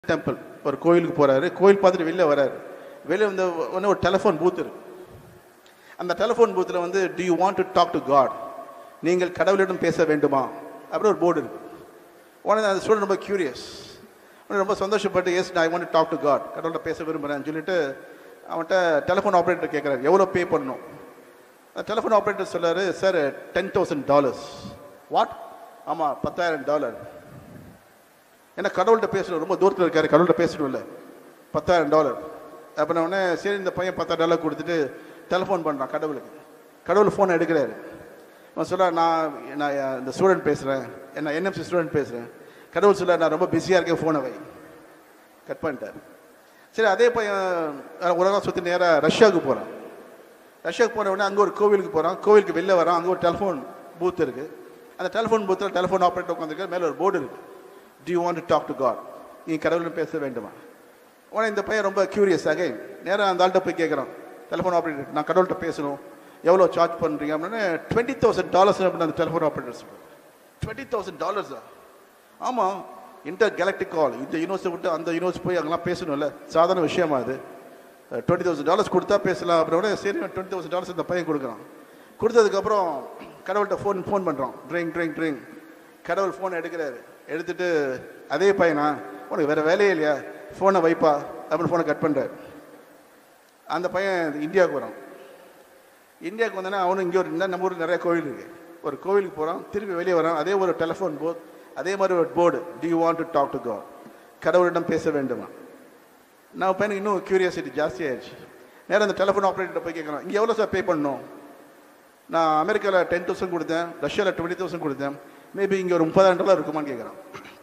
temple ஒரு கோயிலுக்கு போறாரு கோயில் பார்த்துட்டு வெளில வராரு வெளில வந்து உடனே ஒரு டெலிஃபோன் பூத் இருக்கு அந்த டெலிஃபோன் பூத்தில் வந்து do you want to talk to God நீங்கள் கடவுளிடம் பேச வேண்டுமா அப்படி ஒரு போர்டு இருக்கு உடனே அந்த ஸ்டூடெண்ட் ரொம்ப கியூரியஸ் ரொம்ப சந்தோஷப்பட்டு yes I want talk to God கடவுள்கிட்ட பேச விரும்புகிறேன்னு சொல்லிட்டு அவன்கிட்ட டெலிஃபோன் ஆப்ரேட்டர் கேட்குறாரு எவ்வளோ பே பண்ணணும் டெலிஃபோன் ஆப்ரேட்டர் சொல்றாரு sir ten thousand dollars what ஆமாம் பத்தாயிரம் டாலர் ஏன்னா கடவுள்கிட்ட பேசணும் ரொம்ப தூரத்தில் இருக்காரு கடவுள்கிட்ட பேசணும்ல பத்தாயிரம் டாலர் அப்போ நான் உடனே சரி இந்த பையன் பத்தாயிரம் டாலர் கொடுத்துட்டு டெலிஃபோன் பண்ணுறான் கடவுளுக்கு கடவுள் ஃபோன் எடுக்கிறாரு அவன் சொல்ல நான் நான் இந்த ஸ்டூடெண்ட் பேசுகிறேன் நான் என்எம்சி ஸ்டூடெண்ட் பேசுகிறேன் கடவுள் சொல்ல நான் ரொம்ப பிஸியாக இருக்கேன் ஃபோனை வை கட் பண்ணிட்டார் சரி அதே பையன் உலகம் சுற்றி நேராக ரஷ்யாவுக்கு போகிறான் ரஷ்யாவுக்கு போன உடனே அங்கே ஒரு கோவிலுக்கு போகிறான் கோவிலுக்கு வெளில வரான் அங்கே ஒரு டெலிஃபோன் பூத் இருக்குது அந்த டெலிஃபோன் பூத்தில் டெலிஃபோன் ஆப்ரேட்டர் உட்காந்துருக்காரு மேலே ஒரு போர்டு இருக்குது do you want to talk to God நீ கடவுளும் பேச வேண்டுமா உடனே இந்த பையன் ரொம்ப கியூரியஸ் ஆகி நேராக அந்த ஆள்கிட்ட போய் கேட்குறான் டெலிஃபோன் ஆப்ரேட்டர் நான் கடவுள்கிட்ட பேசணும் எவ்வளோ சார்ஜ் பண்ணுறீங்க அப்படின்னு டுவெண்ட்டி தௌசண்ட் டாலர்ஸ் அப்படின்னு அந்த டெலிஃபோன் ஆப்ரேட்டர் சொல்லுவாங்க டுவெண்ட்டி தௌசண்ட் டாலர்ஸா ஆமாம் இன்டர் கேலக்டிக் கால் இந்த யூனிவர்சிட்டி விட்டு அந்த யூனிவர்சிட்டி போய் அங்கெல்லாம் பேசணும்ல சாதாரண விஷயமா அது டுவெண்ட்டி தௌசண்ட் டாலர்ஸ் கொடுத்தா பேசலாம் அப்புறம் சரி டுவெண்ட்டி தௌசண்ட் டாலர்ஸ் இந்த பையன் கொடுக்குறான் கொடுத்ததுக்கப்புறம் கடவுள்கிட்ட ஃபோன் ஃபோன் பண்ணுறோம் ட்ரிங் ட்ரிங் ட்ரிங் கடவுள் ஃபோன் எடுக்கிறாரு எடுத்துட்டு அதே பையனா உனக்கு வேறு வேலையே இல்லையா ஃபோனை வைப்பா அப்படின்னு ஃபோனை கட் பண்ணுறாரு அந்த பையன் இந்தியாவுக்கு வரான் இந்தியாவுக்கு வந்தோன்னா அவனும் இங்கே ஒரு இன்னும் நம்ம ஊரில் நிறைய கோவில் இருக்கு ஒரு கோவிலுக்கு போகிறான் திருப்பி வெளியே வரான் அதே ஒரு டெலிஃபோன் போத் அதே மாதிரி ஒரு board do you want to talk to God கடவுளிடம் பேச வேண்டுமா நான் பையனுக்கு இன்னும் கியூரியாசிட்டி ஜாஸ்தி ஆயிடுச்சு நேரம் அந்த டெலிஃபோன் ஆப்ரேட்டர் போய் கேட்குறான் இங்கே எவ்வளோ சார் பே பண்ணணும் நான் அமெரிக்காவில் டென் தௌசண்ட் கொடுத்தேன் ரஷ்யாவில் டுவெண்ட்டி தௌசண்ட் கொடுத்தேன் மேபி இங்கே ஒரு முப்பதாயிரம் டாலர் இருக்குமான்னு கேட்குறான்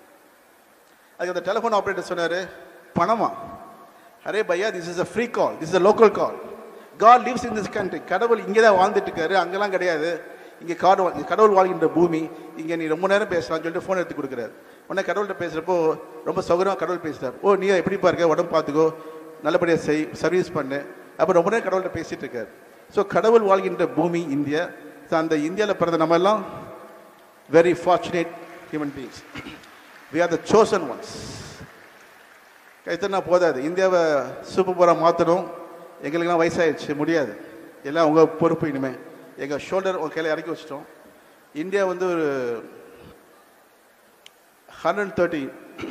அதுக்கு அந்த டெலிஃபோன் ஆப்ரேட்டர் சொன்னார் பணமா அரே பையா this is a free call this is a local call God lives in this country கடவுள் இங்கே தான் வாழ்ந்துட்டு இருக்காரு அங்கெல்லாம் கிடையாது இங்கே காடு வா- இங்க கடவுள் வாழ்கின்ற பூமி இங்கே நீ ரொம்ப நேரம் பேசலாம்னு சொல்லிட்டு ஃபோன் எடுத்து கொடுக்குறாரு உடனே கடவுள்கிட்ட பேசுகிறப்போ ரொம்ப சௌகரியமாக கடவுள் பேசுகிறார் ஓ நீ எப்படி பாருங்க உடம்பு பார்த்துக்கோ நல்லபடியாக செய் சர்வீஸ் பண்ணு அப்போ ரொம்ப நேரம் கடவுள்கிட்ட பேசிட்டு இருக்காரு ஸோ கடவுள் வாழ்கின்ற பூமி இந்தியா ஸோ அந்த இந்தியாவில் பிறந்த நம்ம எல்லாம் very fortunate human beings we are the chosen ones கைத்தனா போதாது இந்தியாவை சூப்பர் பவராக மாற்றணும் எங்களுக்கெல்லாம் வயசாயிடுச்சு முடியாது எல்லாம் உங்கள் பொறுப்பு இனிமே எங்கள் ஷோல்டர் உங்கள் கையில் இறக்கி வச்சிட்டோம் இந்தியா வந்து ஒரு hundred thirty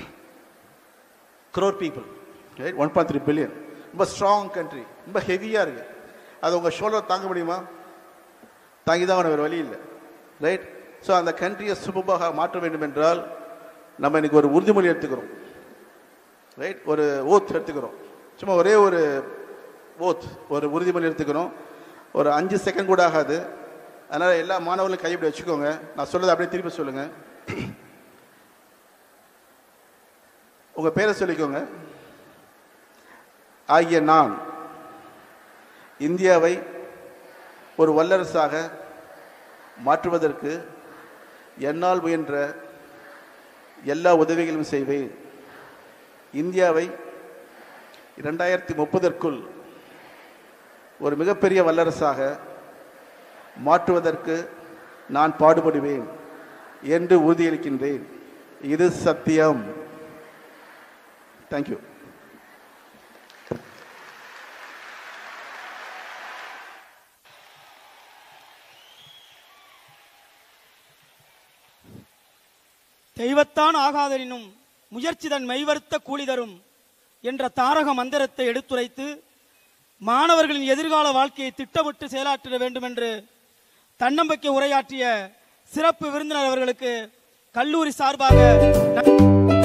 crore people right one point three billion ரொம்ப ஸ்ட்ராங் கண்ட்ரி ரொம்ப ஹெவியாக இருக்கு அது உங்கள் ஷோல்டர் தாங்க முடியுமா தாங்கி தான் வேறு வழி இல்லை ரைட் ஸோ அந்த கண்ட்ரியை சுபமாக மாற்ற வேண்டும் என்றால் நம்ம இன்னைக்கு ஒரு உறுதிமொழி எடுத்துக்கிறோம் ரைட் ஒரு ஓத் எடுத்துக்கிறோம் சும்மா ஒரே ஒரு ஓத் ஒரு உறுதிமொழி எடுத்துக்கிறோம் ஒரு அஞ்சு செகண்ட் கூட ஆகாது அதனால் எல்லா மாணவர்களும் கைப்படி வச்சுக்கோங்க நான் சொல்றதை அப்படியே திருப்பி சொல்லுங்க உங்கள் பேரை சொல்லிக்கோங்க ஆகிய நான் இந்தியாவை ஒரு வல்லரசாக மாற்றுவதற்கு என்னால் முயன்ற எல்லா உதவிகளும் செய்வேன் இந்தியாவை இரண்டாயிரத்தி முப்பதற்குள் ஒரு மிகப்பெரிய வல்லரசாக மாற்றுவதற்கு நான் பாடுபடுவேன் என்று உறுதியளிக்கின்றேன் இது சத்தியம் தேங்க்யூ தெய்வத்தான் ஆகாதெனினும் முயற்சி தன் மெய்வருத்த கூலி தரும் என்ற தாரக மந்திரத்தை எடுத்துரைத்து மாணவர்களின் எதிர்கால வாழ்க்கையை திட்டமிட்டு செயலாற்றிட வேண்டும் என்று தன்னம்பிக்கை உரையாற்றிய சிறப்பு விருந்தினர் அவர்களுக்கு கல்லூரி சார்பாக நன்றி